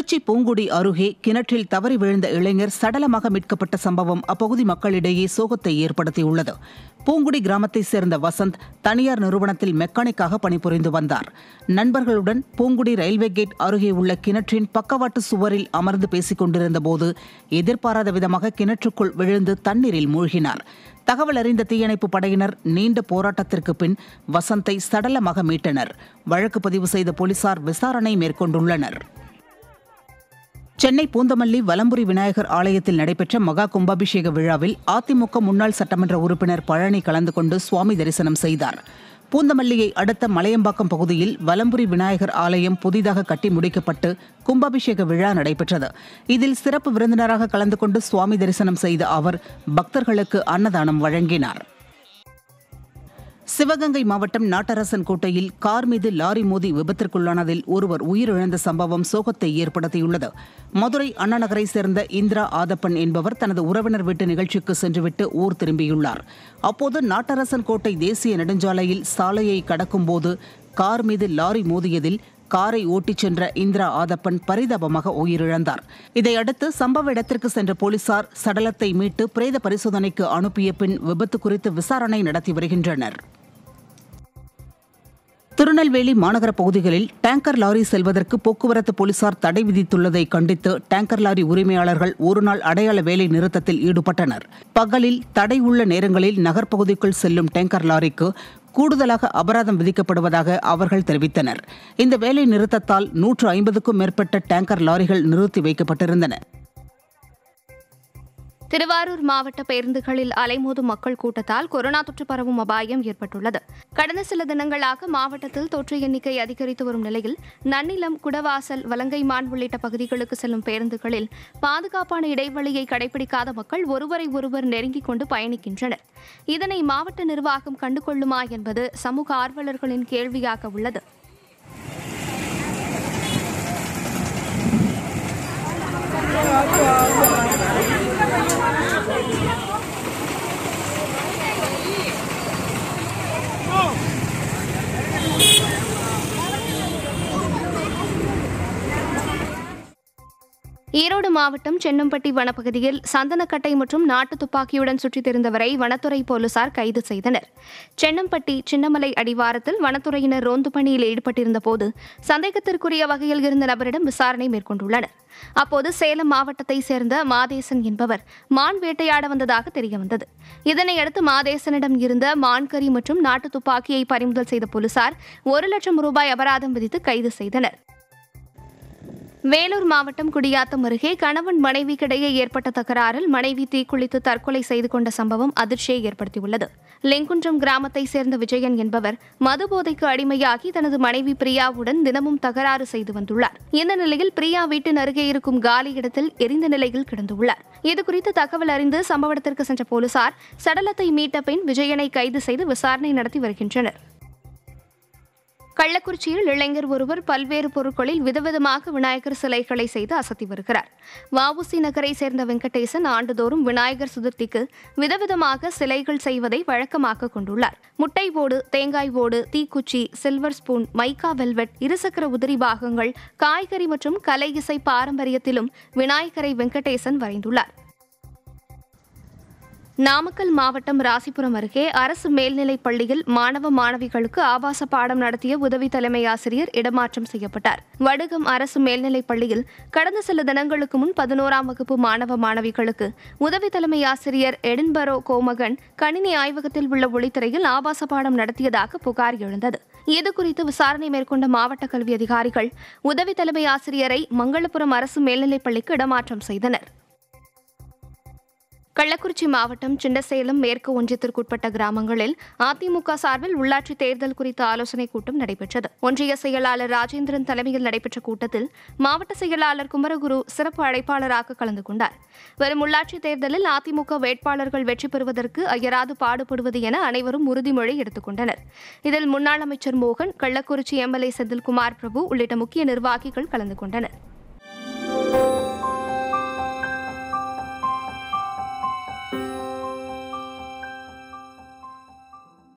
திருச்சி பூங்குடி அருகே கிணற்றில் தவறி விழுந்த இளைஞர் சடலமாக மீட்கப்பட்ட சம்பவம் அப்பகுதி மக்களிடையே சோகத்தை ஏற்படுத்தியுள்ளது பூங்குடி கிராமத்தைச் சேர்ந்த வசந்த் தனியார் நிறுவனத்தில் மெக்கானிக்காக பணிபுரிந்து வந்தார் நண்பர்களுடன் பூங்குடி ரயில்வே கேட் அருகே உள்ள கிணற்றின் பக்கவாட்டு சுவரில் அமர்ந்து பேசிக் கொண்டிருந்தபோது எதிர்பாராத விதமாக கிணற்றுக்குள் விழுந்து தண்ணீரில் மூழ்கினார் தகவல் அறிந்த தீயணைப்பு படையினர் நீண்ட போராட்டத்திற்கு பின் வசந்தை சடலமாக மீட்டனர் வழக்கு பதிவு செய்த போலீசார் விசாரணை மேற்கொண்டுள்ளனர் சென்னை பூந்தமல்லி வலம்புரி விநாயகர் ஆலயத்தில் நடைபெற்ற மகா கும்பாபிஷேக விழாவில் அதிமுக முன்னாள் சட்டமன்ற உறுப்பினர் பழனி கலந்து கொண்டு சுவாமி தரிசனம் செய்தார் பூந்தமல்லியை அடுத்த மலையம்பாக்கம் பகுதியில் வலம்புரி விநாயகர் ஆலயம் புதிதாக கட்டி முடிக்கப்பட்டு கும்பாபிஷேக விழா நடைபெற்றது இதில் சிறப்பு விருந்தினராக கலந்து கொண்டு சுவாமி தரிசனம் செய்த அவர் பக்தர்களுக்கு அன்னதானம் வழங்கினார் சிவகங்கை மாவட்டம் நாட்டரசன் கோட்டையில் கார் மீது லாரி மோதி விபத்திற்குள்ளானதில் ஒருவர் உயிரிழந்த சம்பவம் சோகத்தை ஏற்படுத்தியுள்ளது மதுரை அண்ணாநகரை சேர்ந்த இந்திரா ஆதப்பன் என்பவர் தனது உறவினர் வீட்டு நிகழ்ச்சிக்கு சென்றுவிட்டு ஊர் திரும்பியுள்ளார் அப்போது நாட்டரசன் கோட்டை தேசிய நெடுஞ்சாலையில் சாலையை கடக்கும்போது கார் மீது லாரி மோதியதில் காரை ஓட்டிச் சென்ற இந்திரா ஆதப்பன் பரிதாபமாக உயிரிழந்தார் இதையடுத்து சம்பவ இடத்திற்கு சென்ற போலீசார் சடலத்தை மீட்டு பிரேத பரிசோதனைக்கு அனுப்பிய பின் விபத்து குறித்து விசாரணை நடத்தி வருகின்றனர் திருநெல்வேலி மாநகர பகுதிகளில் டேங்கர் லாரி செல்வதற்கு போக்குவரத்து போலீசார் தடை விதித்துள்ளதை கண்டித்து டேங்கர் லாரி உரிமையாளர்கள் ஒருநாள் அடையாள வேலை நிறுத்தத்தில் ஈடுபட்டனர் பகலில் தடை உள்ள நேரங்களில் நகர்ப்பகுதிக்குள் செல்லும் டேங்கர் லாரிக்கு கூடுதலாக அபராதம் விதிக்கப்படுவதாக அவர்கள் தெரிவித்தனர் இந்த வேலை நிறுத்தத்தால் நூற்று ஐம்பதுக்கும் மேற்பட்ட டேங்கர் லாரிகள் நிறுத்தி வைக்கப்பட்டிருந்தன திருவாரூர் மாவட்ட பேருந்துகளில் அலைமோதும் மக்கள் கூட்டத்தால் கொரோனா தொற்று பரவும் அபாயம் ஏற்பட்டுள்ளது கடந்த சில தினங்களாக மாவட்டத்தில் தொற்று எண்ணிக்கை அதிகரித்து வரும் நிலையில் நன்னிலம் குடவாசல் வலங்கைமான் உள்ளிட்ட பகுதிகளுக்கு செல்லும் பேருந்துகளில் பாதுகாப்பான இடைவெளியை கடைபிடிக்காத மக்கள் ஒருவரை ஒருவர் நெருங்கிக் கொண்டு பயணிக்கின்றனர் இதனை மாவட்ட நிர்வாகம் கண்டுகொள்ளுமா என்பது சமூக ஆர்வலர்களின் கேள்வியாக உள்ளது ஈரோடு மாவட்டம் சென்னம்பட்டி வனப்பகுதியில் சந்தனக்கட்டை மற்றும் நாட்டு துப்பாக்கியுடன் சுற்றித் திரிந்தவரை வனத்துறை போலீசார் கைது செய்தனர் சென்னம்பட்டி சின்னமலை அடிவாரத்தில் வனத்துறையினர் ரோந்து பணியில் ஈடுபட்டிருந்த போது சந்தேகத்திற்குரிய வகையில் இருந்த நபரிடம் விசாரணை மேற்கொண்டுள்ளனர் அப்போது சேலம் மாவட்டத்தை சேர்ந்த மாதேசன் என்பவர் மான் வேட்டையாட வந்ததாக தெரியவந்தது இதனையடுத்து மாதேசனிடம் இருந்த மான்கறி மற்றும் நாட்டு துப்பாக்கியை பறிமுதல் செய்த போலீசார் ஒரு லட்சம் ரூபாய் அபராதம் விதித்து கைது செய்தனர் வேலூர் மாவட்டம் குடியாத்தம் அருகே கணவன் மனைவிக்கிடையே ஏற்பட்ட தகராறில் மனைவி தீக்குளித்து தற்கொலை செய்து கொண்ட சம்பவம் அதிர்ச்சியை ஏற்படுத்தியுள்ளது லெங்குன்றம் கிராமத்தை சேர்ந்த விஜயன் என்பவர் மதுபோதைக்கு அடிமையாகி தனது மனைவி பிரியாவுடன் தினமும் தகராறு செய்து வந்துள்ளார் இந்த நிலையில் பிரியா வீட்டின் அருகே இருக்கும் காலி இடத்தில் எரிந்த நிலையில் கிடந்துள்ளார் இதுகுறித்து தகவல் அறிந்து சம்பவ இடத்திற்கு சென்ற போலீசார் சடலத்தை மீட்ட பின் விஜயனை கைது செய்து விசாரணை நடத்தி வருகின்றனர் கள்ளக்குறிச்சியில் இளைஞர் ஒருவர் பல்வேறு பொருட்களில் விதவிதமாக விநாயகர் சிலைகளை செய்து அசத்தி வருகிறார் வஉசி நகரை சேர்ந்த வெங்கடேசன் ஆண்டுதோறும் விநாயகர் சதுர்த்திக்கு விதவிதமாக சிலைகள் செய்வதை வழக்கமாக கொண்டுள்ளார் முட்டை ஓடு தேங்காய் ஓடு தீக்குச்சி சில்வர் ஸ்பூன் மைக்கா வெல்வெட் இருசக்கர உதிரி பாகங்கள் காய்கறி மற்றும் கலை இசை பாரம்பரியத்திலும் விநாயகரை வெங்கடேசன் வரைந்துள்ளார் நாமக்கல் மாவட்டம் ராசிபுரம் அருகே அரசு மேல்நிலைப் பள்ளியில் மாணவ மாணவிகளுக்கு ஆபாச பாடம் நடத்திய உதவி தலைமை ஆசிரியர் இடமாற்றம் செய்யப்பட்டார் வடுகம் அரசு மேல்நிலைப் பள்ளியில் கடந்த சில தினங்களுக்கு முன் பதினோராம் வகுப்பு மாணவ மாணவிகளுக்கு உதவி தலைமை ஆசிரியர் எடின்பரோ கோமகன் கணினி ஆய்வகத்தில் உள்ள ஒளித்திரையில் ஆபாச பாடம் நடத்தியதாக புகார் எழுந்தது இதுகுறித்து விசாரணை மேற்கொண்ட மாவட்ட கல்வி அதிகாரிகள் உதவி தலைமை ஆசிரியரை மங்களபுரம் அரசு மேல்நிலைப் பள்ளிக்கு இடமாற்றம் செய்தனர் கள்ளக்குறிச்சி மாவட்டம் சின்னசேலம் மேற்கு ஒன்றியத்திற்குட்பட்ட கிராமங்களில் அதிமுக சார்பில் உள்ளாட்சி தேர்தல் குறித்த ஆலோசனைக் கூட்டம் நடைபெற்றது ஒன்றிய செயலாளர் ராஜேந்திரன் தலைமையில் நடைபெற்ற கூட்டத்தில் மாவட்ட செயலாளர் குமரகுரு சிறப்பு அழைப்பாளராக கலந்து கொண்டார் வரும் உள்ளாட்சி தேர்தலில் அதிமுக வேட்பாளர்கள் வெற்றி பெறுவதற்கு அயராது பாடுபடுவது என அனைவரும் உறுதிமொழி எடுத்துக்கொண்டனர் இதில் முன்னாள் அமைச்சர் மோகன் கள்ளக்குறிச்சி எம்எல்ஏ செந்தில்குமார் பிரபு உள்ளிட்ட முக்கிய நிர்வாகிகள் கலந்து கொண்டனர்